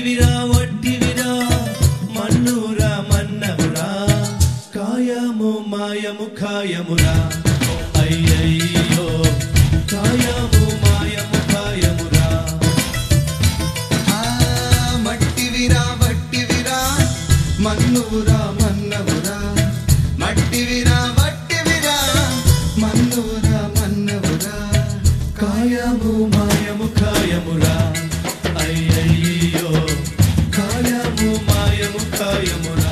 మట్టివిరా వట్టివిరా మన్నురా మన్నవురా కాయము మాయము ఖాయమురా అయ్యయ్యో కాయము మాయము ఖాయమురా ఆ మట్టివిరా వట్టివిరా మన్నువురా మన్నవురా మట్టివిరా వట్టివిరా మన్నువురా మన్నవురా కాయము మాయము ఖాయమురా అయ్యయ్యో కాయము మాయము ఖాయమురా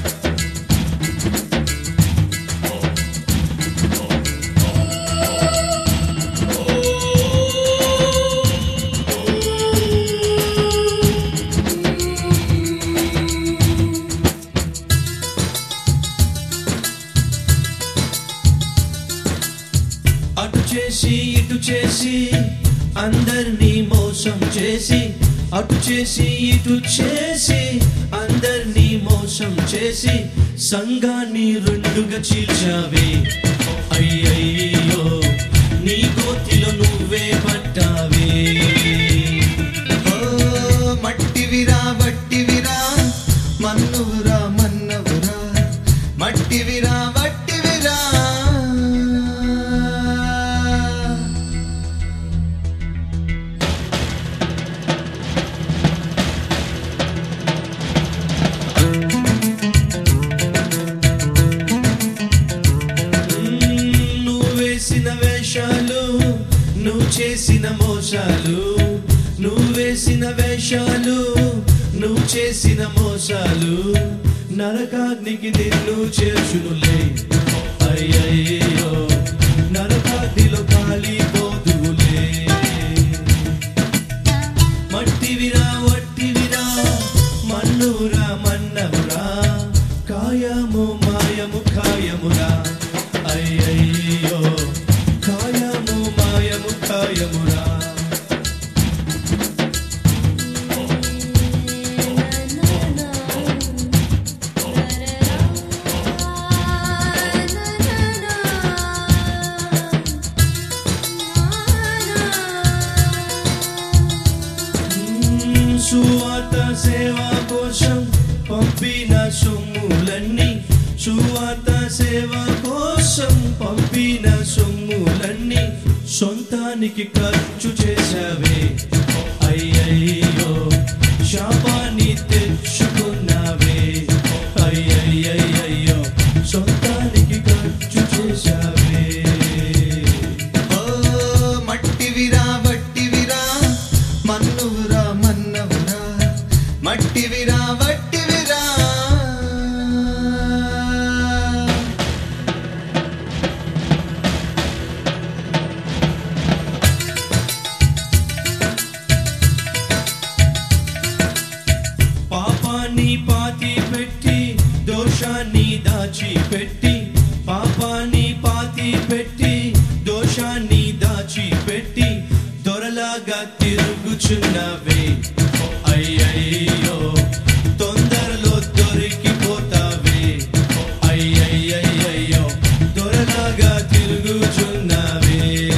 అటు చేసి ఇటు చేసి అందరినీ మోసం చేసి అటు చేసి ఇటు చేసి అందరినీ మోసం చేసి సంఘాన్ని రెండుగా చీల్చావే అయ్యయ్యో నీ కోతిలో నువ్వే పట్టావే ఓ మట్టివిరా వట్టివిరా మన్నువురా మన్నవురా మట్టివిరా వట్టివిరా నువ్వు వేసిన వేషాలు నువ్వు చేసిన మోసాలు నువ్వు వేసిన వేషాలు నువ్వు చేసిన మోసాలు నరకాగ్నికి నిన్ను చేర్చునులే అయ్యయ్యో నరకాగ్నిలో కాలిపోదులే మట్టివిరా వట్టివిరా మన్నురా మన్నవురా కాయము మాయము ఖాయమురా అయ్యయ్యో కాయము మాయము ఖాయమురా మ్మ్, సువార్త సేవ కోసం పంపిన సొమ్ములన్నీ సువార్త సేవ కోసం పంపిన సొమ్ములన్నీ సొంతానికి ఖర్చు చేశావే అయ్యయ్యో శాపాన్ని తెచ్చుకున్నావే అయ్యయ్యయ్యో సొంతానికి ఖర్చు చేశావే ఓ మట్టివిరా వట్టివిరా మన్నువురా మన్నవురా మట్టివిరా వట్టివిరా పాపాన్ని పాతి పెట్టి దోషాన్ని దాచిపెట్టి పాపాన్ని పాతి పెట్టి దోషాన్ని దాచిపెట్టి దొరలాగా తిరుగుచున్నవే అయ్యయ్యో తొందరలో దొరికిపోతావే అయ్యయ్యయ్యో దొరలాగా తిరుగుచున్నవే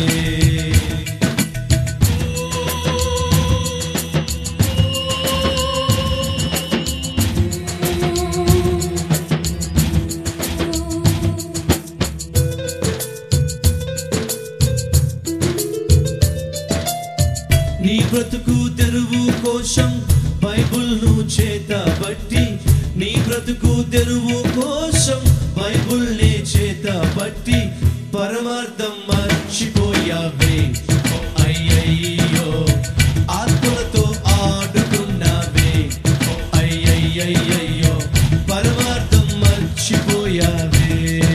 నీ బ్రతుకు తెరువు కోసం బైబుల్ను చేత బట్టి నీ బ్రతుకు తెరువు కోసం బైబుల్ని చేత బట్టి పరమార్థం మర్చిపోయావే అయ్యయ్యో ఆత్మలతో ఆడుకున్నావే అయ్యయ్యయ్యో పరమార్థం మర్చిపోయావే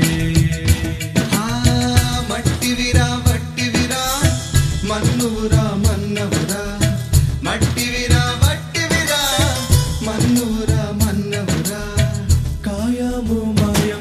ఆ మట్టివిరా వట్టివిరా మన్నువురా మన్నవురా మట్టివిరా వట్టివిరా మన్నువురా మన్నవురా కాయము మాయము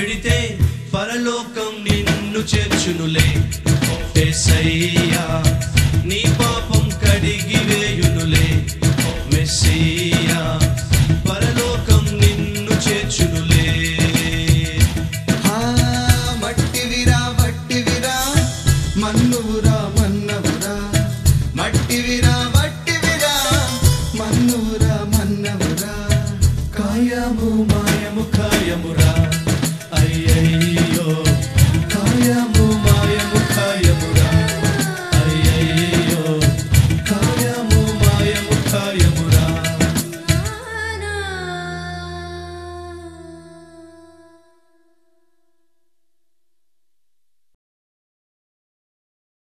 పెడితే పరలోకం నిన్ను చేర్చునులే ఏసయ్యా